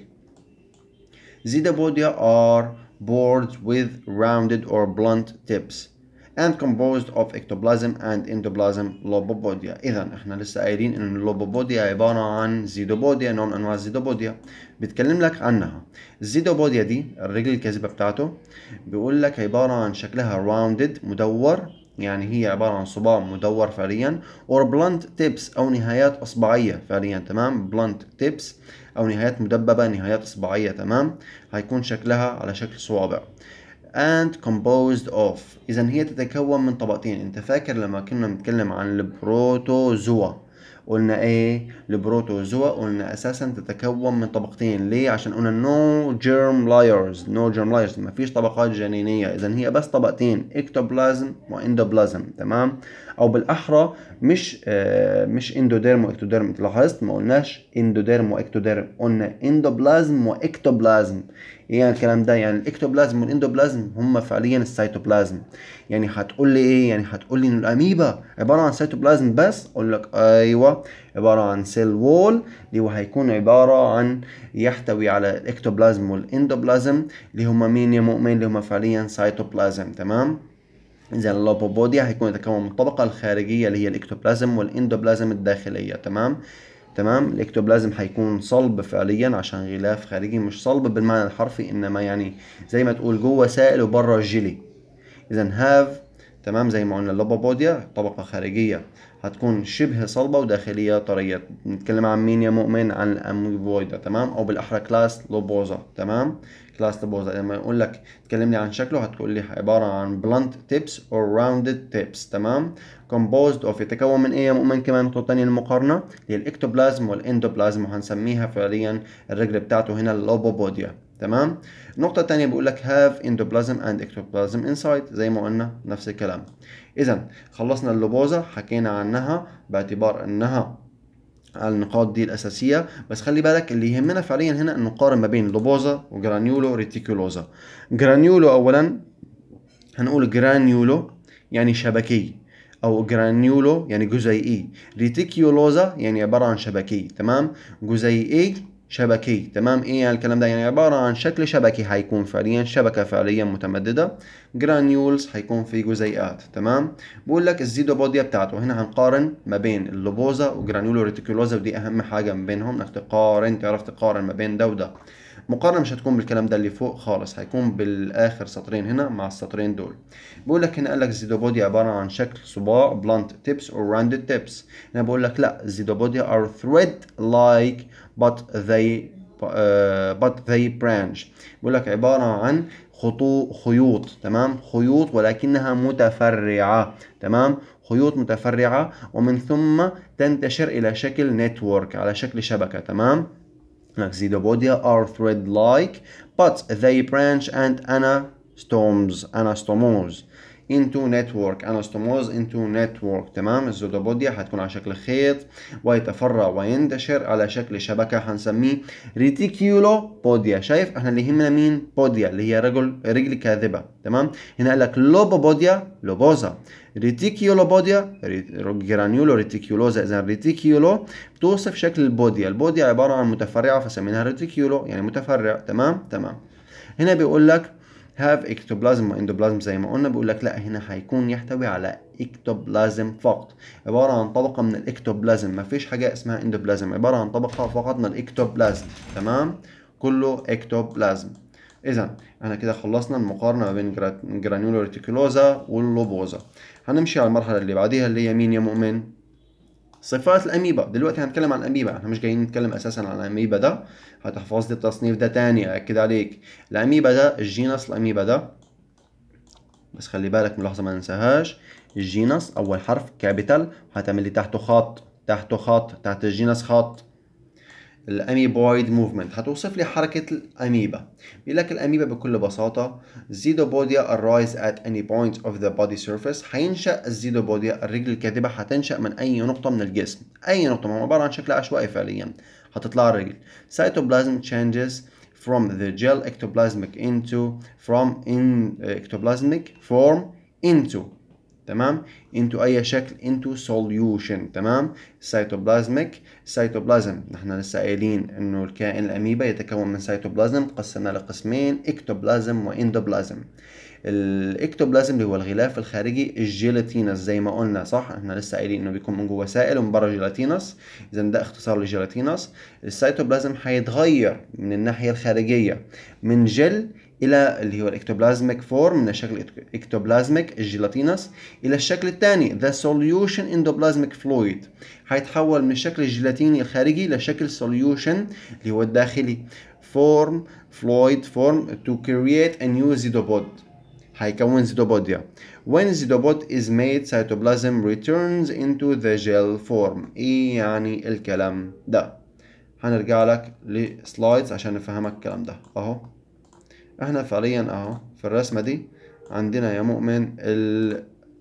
Zidopodia are boards with rounded or blunt tips and composed of ectoplasm and endoplasm lobopodia اذا احنا لسه قايلين ان اللوبوبوديا عباره عن زيدوبوديا نوع من انواع الزيدوبوديا بيتكلم لك عنها الزيدوبوديا دي الرجل الكاذبه بتاعته بيقول لك عباره عن شكلها راوندد مدور يعني هي عبارة عن صباع مدور فعليا or blunt tips أو نهايات إصبعية فعليا تمام blunt tips أو نهايات مدببة نهايات إصبعية تمام هيكون شكلها على شكل صوابع and composed of إذا هي تتكون من طبقتين أنت فاكر لما كنا بنتكلم عن البروتوزوا قلنا ايه البروتوزوا قلنا اساسا تتكون من طبقتين ليه عشان قلنا نو جيرم لايرز نو جيرم لايرز مفيش طبقات جنينيه اذا هي بس طبقتين اكتوبلازم واندوبلازم تمام او بالاحرى مش آه مش اندوديرم واكتوديرم انت لاحظت ما قلناش اندوديرم واكتوديرم قلنا اندوبلازم واكتوبلازم ايه يعني الكلام ده يعني الاكتوبلازم والاندوبلازم هم فعليا السيتوبلازم يعني هتقول لي ايه يعني هتقول لي ان الاميبا عباره عن سيتوبلازم بس اقول لك ايوه عباره عن سيل وول اللي هو هيكون عباره عن يحتوي على الاكتوبلازم والاندوبلازم اللي هم مين يا مؤمن اللي هم فعليا سيتوبلازم تمام اذا اللوبوبوديا هيكون يتكون من الطبقه الخارجيه اللي هي الاكتوبلازم والاندوبلازم الداخليه تمام تمام الاكتوبلازم حيكون صلب فعليا عشان غلاف خارجي مش صلب بالمعنى الحرفي انما يعني زي ما تقول جوه سائل وبره جيلي اذا هاف تمام زي ما قلنا اللوبوبوديا طبقة خارجية هتكون شبه صلبة وداخلية طرية نتكلم عن مين يا مؤمن عن الأميبويدا تمام أو بالأحرى كلاس لوبوزا تمام كلاس لوبوزا لما يقول لك تكلمني عن شكله هتقول لي عبارة عن blunt tips or rounded tips تمام composed of يتكون من ايه يا مؤمن كمان نقطة تانية للمقارنة هي الاكتوبلازم والاندوبلازم وهنسميها فعليا الرجل بتاعته هنا اللوبوبوديا تمام النقطة الثانية بيقول لك have endoplasm and ectoplasm inside زي ما قلنا نفس الكلام إذا خلصنا اللوبوزا حكينا عنها باعتبار أنها النقاط دي الأساسية بس خلي بالك اللي يهمنا فعليا هنا أن نقارن ما بين لوبوزا وجرانيولو ريتيكولوزا جرانيولو أولا هنقول جرانيولو يعني شبكي او جرانيولو يعني جزيئي ريتيكيولوزا يعني عباره عن شبكي تمام جزيئي شبكي تمام ايه يعني الكلام ده يعني عبارة عن شكل شبكي هيكون فعليا شبكة فعليا متمددة جرانيولز هيكون في جزيئات تمام بقول لك الزيدوبوديا بتاعته هنا هنقارن ما بين اللوبوزا وجرانيولو ريتيكولوزا ودي اهم حاجة ما بينهم انك تقارن تعرف تقارن ما بين ده وده مقارنة مش هتكون بالكلام ده اللي فوق خالص هيكون بالاخر سطرين هنا مع السطرين دول بقول لك هنا قال لك الزيدوبوديا عبارة عن شكل صباع بلانت تيبس او راندد تيبس هنا بقول لك لا الزيدوبوديا are thread like but they uh, but they branch بقول لك عبارة عن خطوط خيوط تمام خيوط ولكنها متفرعة تمام خيوط متفرعة ومن ثم تنتشر إلى شكل نتورك على شكل شبكة تمام Xidopodia are thread-like but they branch and anastomos anastomose into network anastomose into network تمام الزودوبوديا هتكون على شكل خيط ويتفرع وينتشر على شكل شبكة هنسميه ريتيكيولو بوديا شايف احنا اللي يهمنا مين بوديا اللي هي رجل رجل كاذبة تمام هنا قال لك لوبوبوديا لوبوزا ريتيكيولو بوديا جرانيولو ريتيكيولوزا اذا ريتيكيولو بتوصف شكل البوديا البوديا عبارة عن متفرعة فسميناها ريتيكيولو يعني متفرع تمام تمام هنا بيقول لك have ectoplasm واندوبلازم زي ما قلنا بيقول لك لا هنا هيكون يحتوي على اكتوبلازم فقط عبارة عن طبقة من الاكتوبلازم ما فيش حاجة اسمها اندوبلازم عبارة عن طبقة فقط من الاكتوبلازم تمام كله اكتوبلازم اذا احنا كده خلصنا المقارنة ما بين جرانيولو ريتيكولوزا واللوبوزا هنمشي على المرحلة اللي بعديها اللي هي مين يا مؤمن صفات الاميبا دلوقتي هنتكلم عن الاميبا احنا مش جايين نتكلم اساسا عن الاميبا ده هتحفظ لي التصنيف ده تاني اكد عليك الاميبا ده الجينس الاميبا ده بس خلي بالك ملاحظه ما ننساهاش الجينس اول حرف كابيتال هتعمل لي تحته خط تحته خط تحت الجينس خط الاميبويد موفمنت هتوصف لي حركة الاميبا بيقول لك الاميبا بكل بساطة زيدوبوديا arise at any point of the body surface هينشأ الزيدوبوديا الرجل الكاذبة هتنشأ من أي نقطة من الجسم أي نقطة هو عبارة عن شكل عشوائي فعليا هتطلع الرجل cytoplasm changes from the gel ectoplasmic into from in ectoplasmic form into تمام into اي شكل into solution تمام سيتوبلازميك سيتوبلازم نحن لسه قايلين انه الكائن الاميبا يتكون من سيتوبلازم قسمنا لقسمين اكتوبلازم واندوبلازم الاكتوبلازم اللي هو الغلاف الخارجي الجيلاتينس زي ما قلنا صح احنا لسه قايلين انه بيكون من جوه سائل ومن بره جيلاتينس اذا ده اختصار للجيلاتينس السيتوبلازم هيتغير من الناحيه الخارجيه من جل الى اللي هو الاكتوبلازميك فورم من الشكل الاكتوبلازميك الجيلاتينس الى الشكل الثاني the solution endoplasmic fluid هيتحول من الشكل الجيلاتيني الخارجي الى شكل solution اللي هو الداخلي form fluid form to create a new zydopod هيكون زيدوبوديا when zydopod is made cytoplasm returns into the gel form ايه يعني الكلام ده هنرجع لك لسلايدز عشان نفهمك الكلام ده اهو احنا فعليا اهو في الرسمة دي عندنا يا مؤمن ال...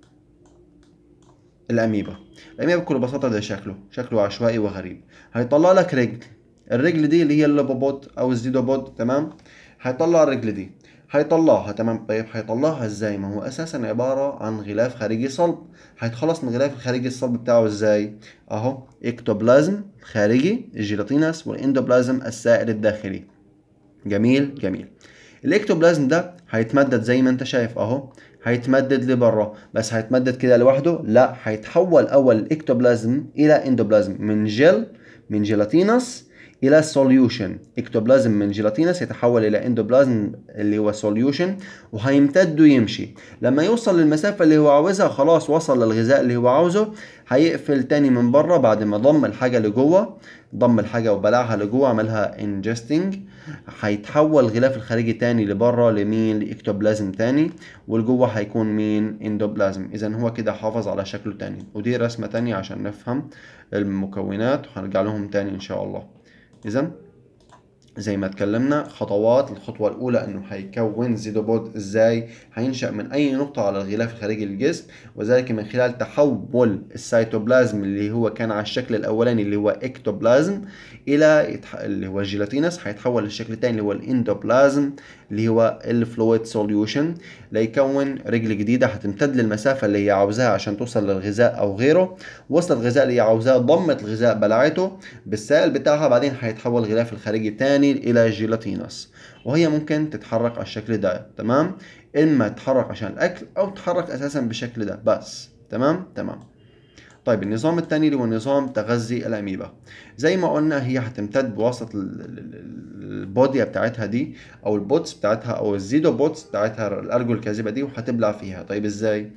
الاميبا الاميبا بكل بساطة ده شكله شكله عشوائي وغريب هيطلع لك رجل الرجل دي اللي هي اللوبوبود او الزيدوبود تمام هيطلع الرجل دي هيطلعها تمام طيب هيطلعها ازاي ما هو اساسا عبارة عن غلاف خارجي صلب هيتخلص من الغلاف الخارجي الصلب بتاعه ازاي اهو اكتوبلازم خارجي الجيلاتينس والاندوبلازم السائل الداخلي جميل جميل الاكتوبلازم ده هيتمدد زي ما انت شايف اهو هيتمدد لبره بس هيتمدد كده لوحده لا هيتحول اول الاكتوبلازم الى اندوبلازم من جل من جيلاتينس الى سوليوشن اكتوبلازم من جيلاتينس يتحول الى اندوبلازم اللي هو سوليوشن وهيمتد ويمشي لما يوصل للمسافه اللي هو عاوزها خلاص وصل للغذاء اللي هو عاوزه هيقفل تاني من بره بعد ما ضم الحاجه لجوه ضم الحاجه وبلعها لجوه عملها انجستنج هيتحول الغلاف الخارجي تاني لبره لمين لاكتوبلازم تاني والجوه هيكون مين اندوبلازم اذا هو كده حافظ على شكله تاني ودي رسمه تانية عشان نفهم المكونات وهنرجع لهم تاني ان شاء الله اذا زي ما اتكلمنا خطوات الخطوة الأولى إنه هيكون زيدوبود إزاي هينشأ من أي نقطة على الغلاف الخارجي للجسم وذلك من خلال تحول السيتوبلازم اللي هو كان على الشكل الأولاني اللي هو إكتوبلازم إلى يتح... اللي هو الجيلاتينس هيتحول للشكل الثاني اللي هو الإندوبلازم اللي هو الفلويد سوليوشن ليكون رجل جديدة هتمتد للمسافة اللي هي عاوزاها عشان توصل للغذاء أو غيره وصلت الغذاء اللي هي عاوزاه ضمت الغذاء بلعته بالسائل بتاعها بعدين هيتحول الغلاف الخارجي تاني الى جيلاتينس وهي ممكن تتحرك على الشكل ده تمام اما تتحرك عشان الاكل او تتحرك اساسا بالشكل ده بس تمام تمام طيب النظام الثاني اللي هو نظام تغذي الاميبا زي ما قلنا هي هتمتد بواسطه البوديه بتاعتها دي او البوتس بتاعتها او الزيدو بوتس بتاعتها الارجل الكاذبه دي وهتبلع فيها طيب ازاي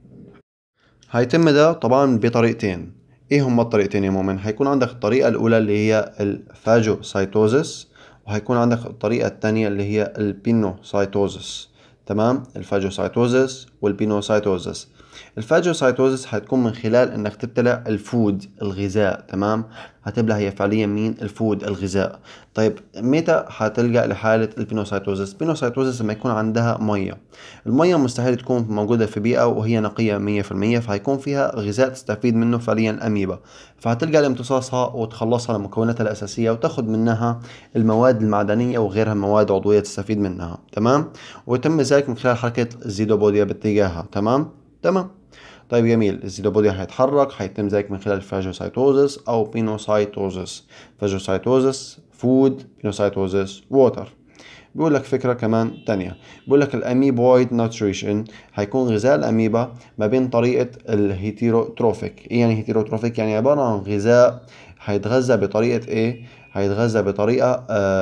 هيتم ده طبعا بطريقتين ايه هما الطريقتين يا مؤمن هيكون عندك الطريقه الاولى اللي هي الفاجوسايتوزس وهيكون عندك الطريقة التانية اللي هي البينوسايتوزس تمام الفاجوسايتوزس والبينوسايتوزس الفاجوسايتوزس هتكون من خلال انك تبتلع الفود الغذاء تمام هتبلع هي فعليا مين الفود الغذاء طيب متى هتلجا لحاله البينوسايتوزس البينوسايتوزس لما يكون عندها ميه الميه مستحيل تكون موجوده في بيئه وهي نقيه 100% فهيكون فيها غذاء تستفيد منه فعليا الاميبا فهتلجا لامتصاصها وتخلصها لمكوناتها الاساسيه وتاخذ منها المواد المعدنيه وغيرها مواد عضويه تستفيد منها تمام ويتم ذلك من خلال حركه الزيدوبوديا باتجاهها تمام تمام طيب جميل الزيدوبوديا هيتحرك هيتم ذلك من خلال فاجوسايتوزس او بينوسايتوزس فاجوسايتوزس فود بينوسايتوزس ووتر بيقول لك فكره كمان تانية بيقول لك الاميبويد نوتريشن هيكون غذاء الاميبا ما بين طريقه الهيتيروتروفيك ايه يعني هيتيروتروفيك يعني عباره عن غذاء هيتغذى بطريقه ايه هيتغذى بطريقه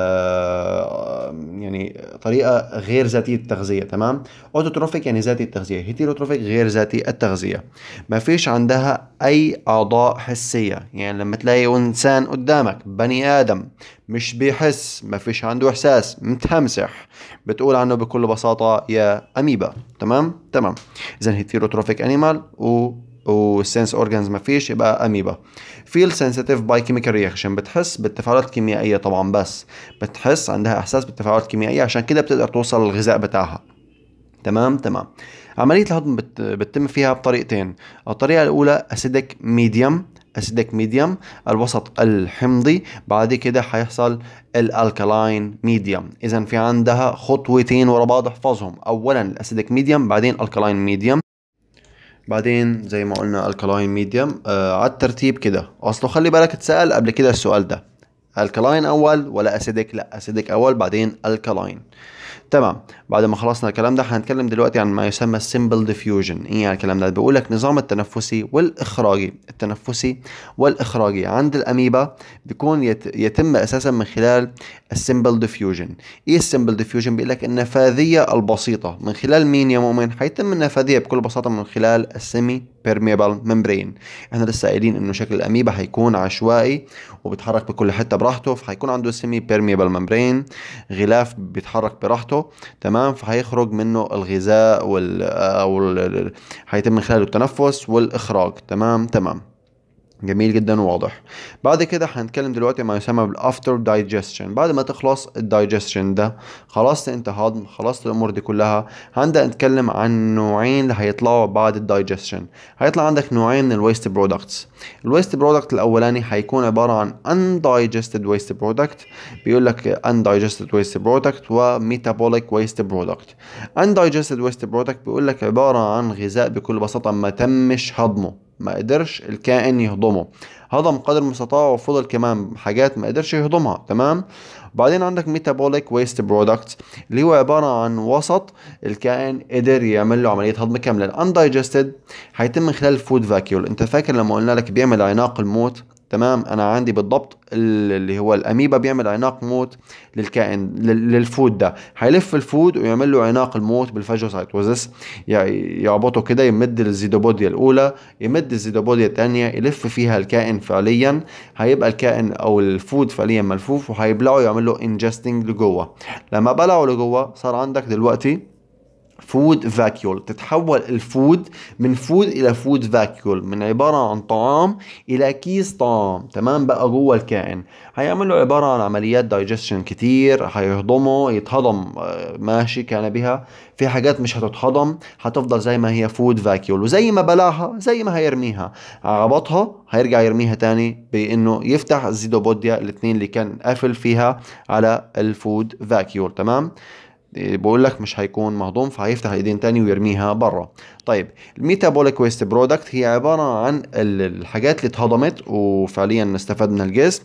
آه يعني طريقه غير ذاتيه التغذيه تمام اوتوتروفيك يعني ذاتي التغذيه هيتيروتروفيك غير ذاتي التغذيه ما فيش عندها اي اعضاء حسيه يعني لما تلاقي انسان قدامك بني ادم مش بيحس ما فيش عنده احساس متهمسح بتقول عنه بكل بساطه يا اميبا تمام تمام اذا هيتيروتروفيك انيمال و والسنس اورجانز ما فيش يبقى اميبا فيل سنسيتيف باي كيميكال رياكشن بتحس بالتفاعلات الكيميائيه طبعا بس بتحس عندها احساس بالتفاعلات الكيميائيه عشان كده بتقدر توصل للغذاء بتاعها تمام تمام عملية الهضم بت... بتتم فيها بطريقتين الطريقة الأولى أسيدك ميديوم أسيدك ميديوم الوسط الحمضي بعد كده هيحصل الالكالاين ميديوم إذا في عندها خطوتين ورا بعض احفظهم أولا الأسيدك ميديوم بعدين الكالاين ميديوم بعدين زي ما قلنا الكلاين ميديوم آه على الترتيب كده اصله خلي بالك اتسال قبل كده السؤال ده الكلاين اول ولا اسيدك لا اسيدك اول بعدين الكلاين تمام بعد ما خلصنا الكلام ده هنتكلم دلوقتي عن ما يسمى السمبل ديفيوجن ايه يعني الكلام ده بيقول لك نظام التنفسي والاخراجي التنفسي والاخراجي عند الاميبا بيكون يت... يتم اساسا من خلال السمبل ديفيوجن ايه السمبل ديفيوجن بيقول لك النفاذيه البسيطه من خلال مين يا مؤمن هيتم النفاذيه بكل بساطه من خلال السيمي بيرميبل ممبرين احنا لسه قايلين انه شكل الاميبا هيكون عشوائي وبيتحرك بكل حته براحته فهيكون عنده سيمي بيرميبل ممبرين غلاف بيتحرك براحته تمام فهيخرج منه الغذاء وال او هيتم من خلاله التنفس والاخراج تمام تمام جميل جدا وواضح بعد كده هنتكلم دلوقتي ما يسمى بالافتر دايجستشن بعد ما تخلص الدايجستشن ده خلصت انت هضم خلصت الامور دي كلها هنبدا نتكلم عن نوعين اللي هيطلعوا بعد الدايجستشن هيطلع عندك نوعين من الويست برودكتس الويست برودكت الاولاني هيكون عباره عن undigested waste product بيقول لك undigested waste product وmetabolic waste product undigested waste product بيقول لك عباره عن غذاء بكل بساطه ما تمش هضمه ما قدرش الكائن يهضمه هضم قدر المستطاع وفضل كمان حاجات ما قدرش يهضمها تمام وبعدين عندك ميتابوليك ويست برودكت اللي هو عبارة عن وسط الكائن قدر يعمل له عملية هضم كاملة الاندايجستد هيتم من خلال الفود فاكيول انت فاكر لما قلنا لك بيعمل عناق الموت تمام انا عندي بالضبط اللي هو الاميبا بيعمل عناق موت للكائن للفود ده هيلف الفود ويعمل له عناق الموت بالفاجوسايتوزس يعبطه كده يمد الزيدوبوديا الاولى يمد الزيدوبوديا الثانيه يلف فيها الكائن فعليا هيبقى الكائن او الفود فعليا ملفوف وهيبلعه يعمل له انجستنج لجوه لما بلعه لجوه صار عندك دلوقتي فود فاكيول تتحول الفود من فود الى فود فاكيول من عباره عن طعام الى كيس طعام تمام بقى جوه الكائن هيعمل له عباره عن عمليات دايجستشن كتير هيهضمه يتهضم آه، ماشي كان بها في حاجات مش هتتهضم هتفضل زي ما هي فود فاكيول وزي ما بلاها زي ما هيرميها عبطها هيرجع يرميها تاني بانه يفتح الزيدوبوديا الاثنين اللي كان قافل فيها على الفود فاكيول تمام بقول لك مش هيكون مهضوم فهيفتح الايدين تاني ويرميها برا طيب الميتابوليك ويست برودكت هي عباره عن الحاجات اللي اتهضمت وفعليا استفاد من الجسم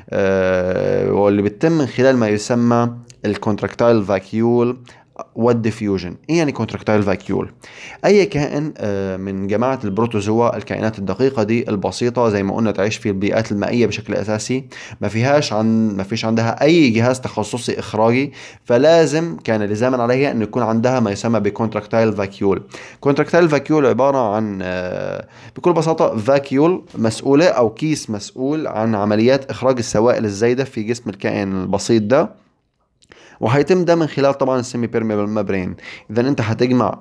آه واللي بتتم من خلال ما يسمى الكونتراكتايل فاكيول والديفيوجن ايه يعني كونتراكتايل فاكيول اي كائن آه، من جماعه البروتوزوا الكائنات الدقيقه دي البسيطه زي ما قلنا تعيش في البيئات المائيه بشكل اساسي ما فيهاش عن ما فيش عندها اي جهاز تخصصي اخراجي فلازم كان لزاما عليها ان يكون عندها ما يسمى بكونتراكتايل فاكيول كونتراكتايل فاكيول عباره عن آه، بكل بساطه فاكيول مسؤوله او كيس مسؤول عن عمليات اخراج السوائل الزايده في جسم الكائن البسيط ده وهيتم ده من خلال طبعا السيمي بيرميبل مابرين اذا انت هتجمع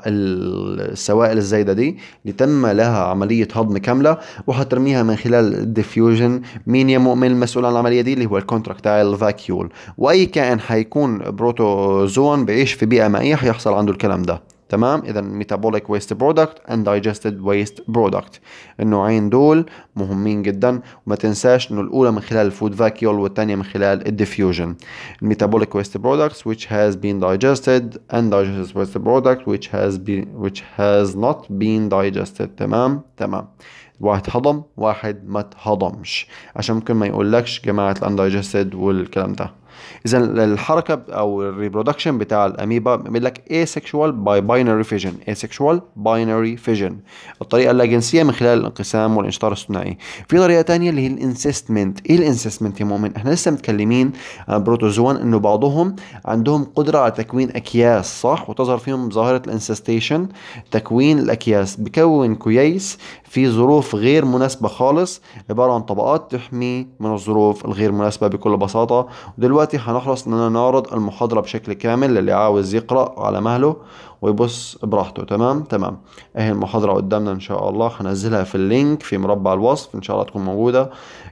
السوائل الزايده دي لتم لها عمليه هضم كامله وهترميها من خلال الديفيوجن مين يا مؤمن المسؤول عن العمليه دي اللي هو الكونتراكتايل فاكيول واي كائن هيكون بروتوزوان بعيش في بيئه مائيه هيحصل عنده الكلام ده تمام اذا metabolic waste product and digested waste product النوعين دول مهمين جدا وما تنساش انه الاولى من خلال الفود فاكيول والثانيه من خلال الديفيوجن metabolic waste products which has been digested and digested waste product which has been which has not been digested تمام تمام واحد هضم واحد ما تهضمش عشان ممكن ما يقولكش جماعة الاندايجستد والكلام ده اذا الحركه او الريبرودكشن بتاع الاميبا بيقول لك asexual by binary fission asexual binary fission الطريقه اللاجنسيه من خلال الانقسام والانشطار الثنائي في طريقه تانية اللي هي الانسستمنت ايه الانسستمنت يا مؤمن احنا لسه متكلمين عن البروتوزوان انه بعضهم عندهم قدره على تكوين اكياس صح وتظهر فيهم ظاهره الانسستيشن تكوين الاكياس بكون كويس في ظروف غير مناسبة خالص عبارة عن طبقات تحمي من الظروف الغير مناسبة بكل بساطة ودلوقتي هنخلص اننا نعرض المحاضرة بشكل كامل للي عاوز يقرأ على مهله ويبص براحته تمام تمام اهي المحاضرة قدامنا ان شاء الله هنزلها في اللينك في مربع الوصف ان شاء الله تكون موجودة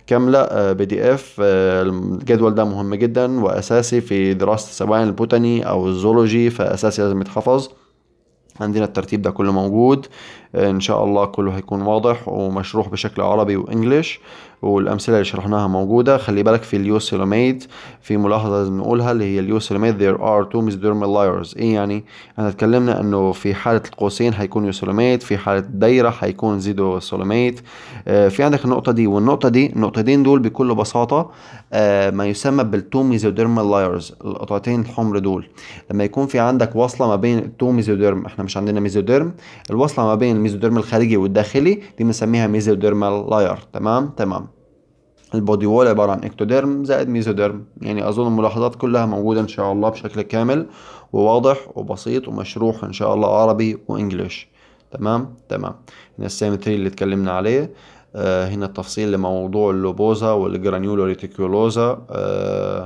كاملة بي دي اف الجدول ده مهم جدا واساسي في دراسة سواء البوتاني او الزولوجي فاساسي لازم يتحفظ عندنا الترتيب ده كله موجود ان شاء الله كله هيكون واضح ومشروح بشكل عربي وانجليش والامثله اللي شرحناها موجوده خلي بالك في اليوسيلوميد في ملاحظه لازم نقولها اللي هي اليوسيلوميد there are two mesodermal layers ايه يعني احنا اتكلمنا انه في حاله القوسين هيكون يوسيلوميد في حاله الدايره هيكون زيدوسيلوميد آه في عندك النقطه دي والنقطه دي النقطتين دول بكل بساطه آه ما يسمى بالتو ميزوديرمال لايرز القطعتين الحمر دول لما يكون في عندك وصله ما بين التو ميزوديرم احنا مش عندنا ميزوديرم الوصله ما بين الميزوديرم الخارجي والداخلي دي بنسميها ميزوديرمال لاير تمام تمام البودي وول عبارة عن اكتوديرم زائد ميزوديرم يعني أظن الملاحظات كلها موجودة إن شاء الله بشكل كامل وواضح وبسيط ومشروح إن شاء الله عربي وإنجليش تمام تمام هنا السيمتري اللي اتكلمنا عليه آه هنا التفصيل لموضوع اللوبوزا والجرانيولو ريتيكولوزا آه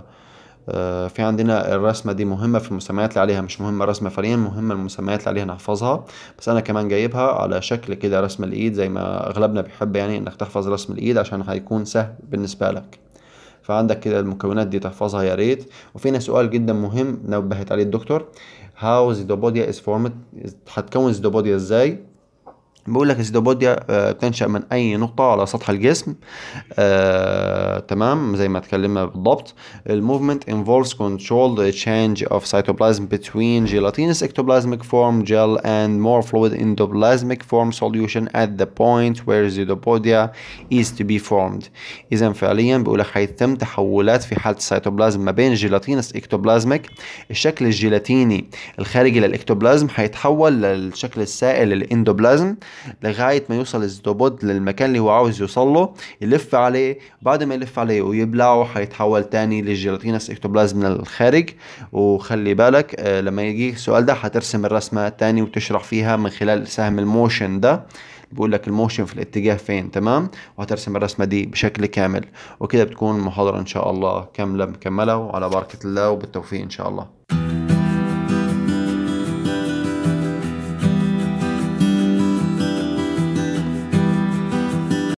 آه، في عندنا الرسمة دي مهمة في المسميات اللي عليها مش مهمة رسمة فعليا مهمة المسميات اللي عليها نحفظها بس أنا كمان جايبها على شكل كده رسم الإيد زي ما أغلبنا بيحب يعني إنك تحفظ رسم الإيد عشان هيكون سهل بالنسبة لك فعندك كده المكونات دي تحفظها يا ريت وفينا سؤال جدا مهم نبهت عليه الدكتور how the is formed هتكون the ازاي بقول لك الزيدوبوديا آه، بتنشأ من أي نقطة على سطح الجسم آه، تمام زي ما اتكلمنا بالضبط الموفمنت involves controlled change of cytoplasm between gelatinous ectoplasmic form gel and more fluid endoplasmic form solution at the point where zoopodia is to be formed إذا فعليا بقول لك هيتم تحولات في حالة السيتوبلازم ما بين الجيلاتينس اكتوبلازميك الشكل الجيلاتيني الخارجي للاكتوبلازم هيتحول للشكل السائل للاندوبلازم لغاية ما يوصل الزدوبود للمكان اللي هو عاوز يوصل له يلف عليه بعد ما يلف عليه ويبلعه حيتحول تاني للجيلاتينس اكتوبلازم من الخارج وخلي بالك آه، لما يجيك السؤال ده حترسم الرسمة تاني وتشرح فيها من خلال سهم الموشن ده بقول لك الموشن في الاتجاه فين تمام وهترسم الرسمة دي بشكل كامل وكده بتكون المحاضرة ان شاء الله كاملة مكملة وعلى بركة الله وبالتوفيق ان شاء الله